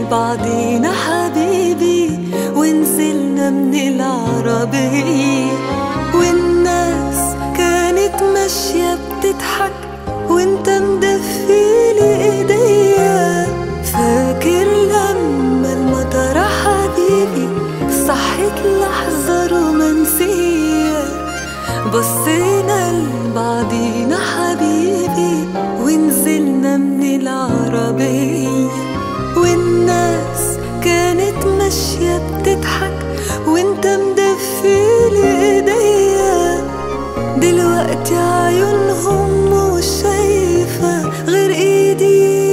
لبعضينا حبيبي ونزلنا من العربية والناس كانت ماشية بتضحك وانت مدفيلي ايديا فاكر لما المطر حبيبي صحت لحظة رومانسية بصينا لبعضينا حبيبي ونزلنا من العربية والناس كانت ماشية بتضحك وانت مدفيلي ايديا دلوقتي عيونهم مش شايفة غير ايدي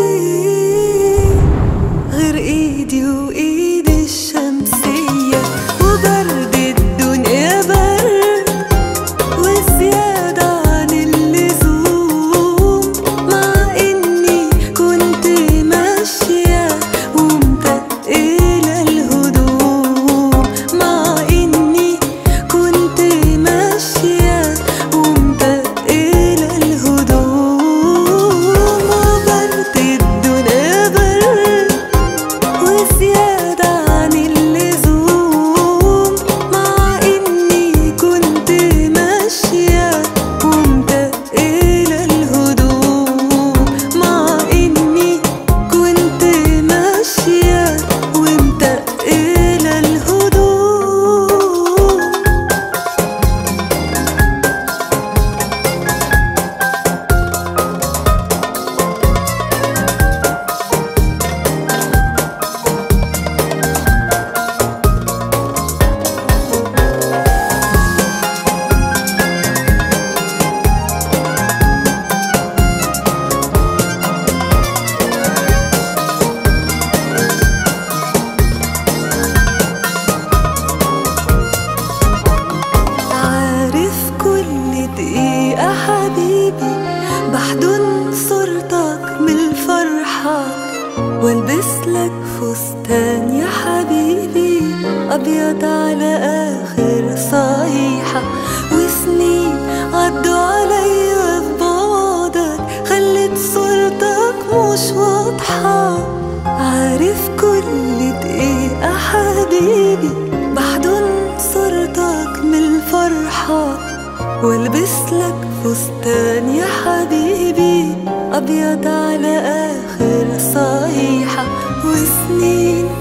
غير ايدي وايد الشمسية وبرد الدنيا برد وزيادة عن اللزوم مع إني كنت ماشية ومتقلة الهدوم مع إني كنت ماشية ومتقلة الهدوم وبرد الدنيا برد وزيادة عن اللزوم مع إني كنت ماشية ومتقلة الهدوم مع إني كنت ماشية ومتقلة الهدوم عارف كل دقيقة حبيبي بحضن صورتك من الفرحة والبس لك فستان يا حبيبي أبيض على آخر صيحة وسنين عدوا عليا في بعدك خلت صورتك مش واضحة عارف كل دقيقة حبيبي بحضن صورتك من الفرحة والبس لك فستان يا حبيبي أبيض على آخر صيحة وسنين